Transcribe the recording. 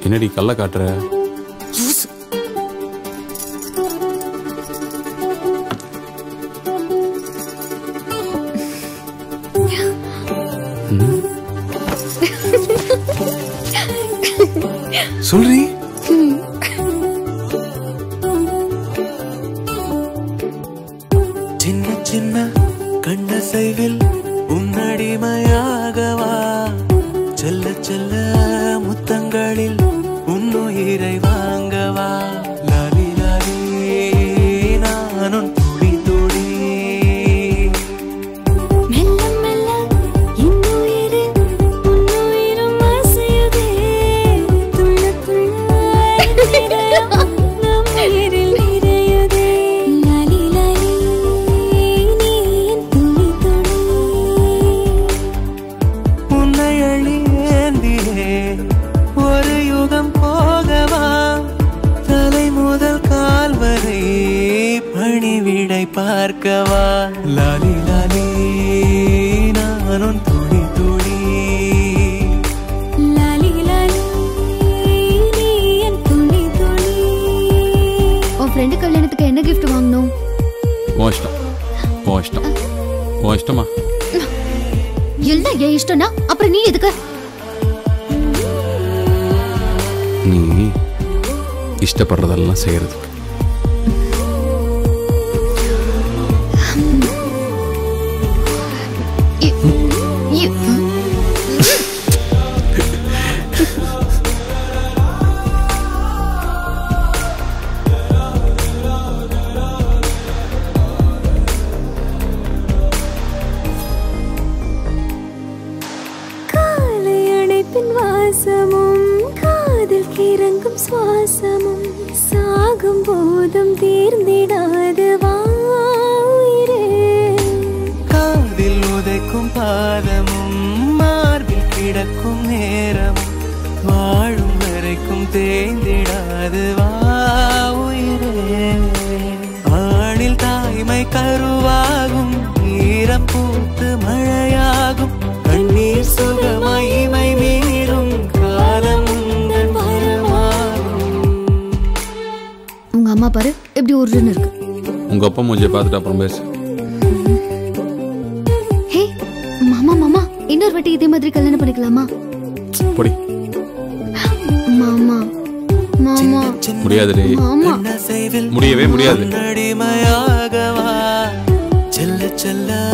என்னடி கல்ல காட்டுற ம். சொல்றி சின்ன சின்ன கண்ணசைவில் உன்னடிமையாகவா செல்ல செல்ல முத்தங்களில் உன்னுயிரை வாங்கவா லாலி லாலி நானும் துளி துளி மெல்ல மெல்ல இன்னுயிரு உன்னுயிரும் அசையுதே துள்ள துள்ள இதயம் நம் உயிரில் நிறையுதே லாலி லாலி நீ என் துளி துளி உன்னை அழியேந்தியே ஒரு யுகம் போகவா தலை முதல் கால் வரை பணிவிடை பார்க்கவா லாலி லாலி நானும் துளி துளி லாலி லாலி நீ என் துளி துளி உன் ஃப்ரெண்டு கல்யாணத்துக்கு என்ன gift வாங்கணும் உன் இஷ்டம் உன் இஷ்டம் உன் இஷ்டமா எல்லாம் என் இஷ்டம்னா அப்புறம் நீ எதுக்கு நீ இஷ்டப்படுறதெல்லாம் செய்யறதுக்கு இ- காலை அணைப்பின் வாசமும் காதில் கிறங்கும் சுவாசமும் சாகும் போதும் தீர்ந்திடாது வா உயிரே காதில் உதைக்கும் பாதமும் மார்பில் கிடக்கும் நேரமும் வாழும் வரைக்கும் தேய்ந்திடாது வா உயிரே ஆணில் தாய்மை கருவாகும் ஈரம் பூத்து மழையாகும் கண்ணீர் சுகமகிமை மீறும் காலம் உந்தன் வரமாகும் உங்க அம்மா பாரு எப்படி உருன்னு இருக்கு உங்க அப்பா மூஞ்சியை பார்த்துட்டு அப்புறம் பேசு ஹே மாமா மாமா இன்னொரு வாட்டி இதே மாதிரி கல்யாணம் பண்ணிக்கலாமா பொடி மாமா மாமா முடியாதுடி மாமா முடியவே முடியாது அடிமையாகவா செல்ல செல்ல